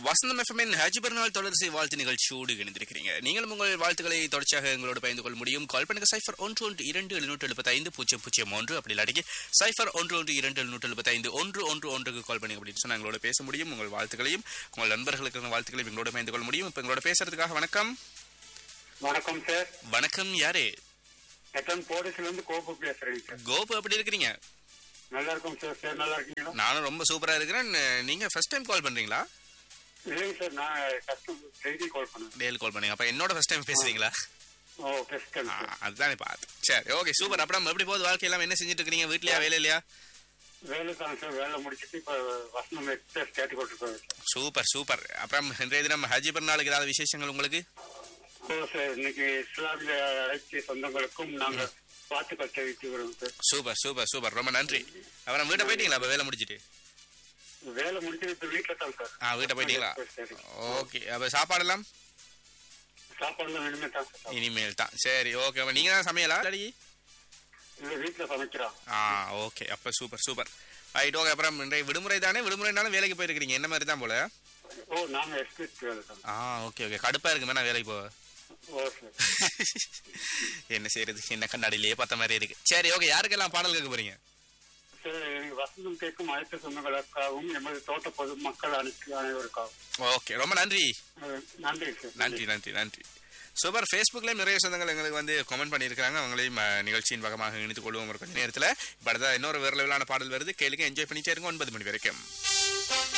வசந்தம் எஃப்எம்என் ஹஜ் பெருநாள் தொடர்ச்சி வாழ்த்து நிகழ்ச்சியோடு இணைந்திருக்கிறீங்க நீங்களும் உங்கள் வாழ்த்துக்களை தொடர்ச்சியாக எங்களோடு பகிர்ந்து கொள்ள முடியும் கால் பண்ணுங்க சைஃபர் ஒன்று ஒன்று இரண்டு எழுநூற்று எழுபத்தைந்து பூஜ்ஜியம் பூஜ்ஜியம் ஒன்று அப்படி இல்லாட்டி சைஃபர் ஒன்று ஒன்று இரண்டு எழுநூற்று எழுபத்தைந்து ஒன்று ஒன்று ஒன்றுக்கு கால் பண்ணி அப்படின்னு சொன்னா எங்களோட பேச முடியும் உங்கள் வாழ்த்துக்களையும் உங்கள் நண்பர்களுக்கு வாழ்த்துக்களையும் எங்களோட பகிர்ந்து கொள்ள முடியும் இப்போ எங்களோட பேசுறதுக்காக வணக்கம் வணக்கம் சார் வணக்கம் யாரு எட்டன் போலீஸ்ல இருந்து கோபு பேசுறேங்க சார் கோபு எப்படி இருக்கிறீங்க நல்லா இருக்கும் சார் சார் நல்லா இருக்கீங்களா நானும் ரொம்ப சூப்பரா இருக்கிறேன் நீங்க ஃபர்ஸ்ட் டைம் கால் பண்றீங்களா இல்லைங்க சார் நான் கஸ்டமர் டெய்லி கால் பண்ணுவேன் டெய்லி கால் பண்ணீங்க அப்ப என்னோட ஃபர்ஸ்ட் டைம் பேசுறீங்களா ஓ பெஸ்ட் ஆ, அதுதானே பார்த்து சரி ஓகே சூப்பர் அப்புறம் எப்படி போகுது வாழ்க்கை எல்லாம் என்ன செஞ்சுட்டு இருக்கீங்க வீட்லயா வேலை இல்லையா வேலை தான் சார் வேலை முடிச்சிட்டு இப்ப வசனம் எக்ஸ்பிரஸ் கேட்டு கொண்டிருக்கோம் சார் சூப்பர் சூப்பர் அப்புறம் இன்றைய தினம் ஹஜ் பெருநாளுக்கு ஏதாவது விசேஷங்கள் உங்களுக்கு ஓ சார் இன்னைக்கு இஸ்லாமிய அழைச்சி சொந்தங்களுக்கும் நாங்க வாழ்த்துக்கள் தெரிவித்து வரோம் சார் சூப்பர் சூப்பர் சூப்பர் ரொம்ப நன்றி அப்புறம் வீட்டை போயிட்டீங்களா அப்ப வேலை முடிச்சிட்டு வேலை முடிச்சிட்டு இப்ப வீட்டுல தான் சார் ஆ வீட்டை போயிட்டீங்களா சரி ஓகே அப்ப சாப்பாடெல்லாம் சாப்பாடுலாம் வேணுமே தான் சார் இனிமேல் தான் சரி ஓகே அப்ப நீங்க தான் சமையலா இல்லாட்டி இல்ல வீட்டுல சமைக்கிறோம் ஆ ஓகே அப்ப சூப்பர் சூப்பர் ரைட் ஓகே அப்புறம் இன்றைய விடுமுறை தானே விடுமுறைனாலும் வேலைக்கு போயிருக்கிறீங்க என்ன மாதிரி தான் போல ஓ நாங்க எக்ஸ்பிரஸ் வேலை தான் ஆ ஓகே ஓகே கடுப்பா இருக்குமே நான் வேலைக்கு போக ஓ சார் என்ன செய்யறது என்ன கண்ணாடியிலேயே பார்த்த மாதிரி இருக்கு சரி ஓகே யாருக்கெல்லாம் பாடல் கேட்க போறீங்க சார் எனக்கு வசந்தம் கேட்கும் அனைத்து சொந்தங்களுக்காகவும் எமது தோட்ட பொது மக்கள் அனைத்து அனைவருக்காகவும் ஓகே ரொம்ப நன்றி அஹ் நன்றி சார் நன்றி நன்றி நன்றி சூப்பர் ஃபேஸ்புக்லேயும் நிறைய சொந்தங்கள் எங்களுக்கு வந்து கமெண்ட் பண்ணியிருக்காங்க அவங்களையும் அஹ், நிகழ்ச்சியின் பக்கமாக இணைத்துக் கொள்வோம் ஒரு கொஞ்ச நேரத்தில் இப்போ அடுத்த இன்னொரு வேறு லெவலான பாடல் வருது கேளுங்க என்ஜாய் பண்ணிட்டே இருங்க ஒன்பது மணி வரைக்கும்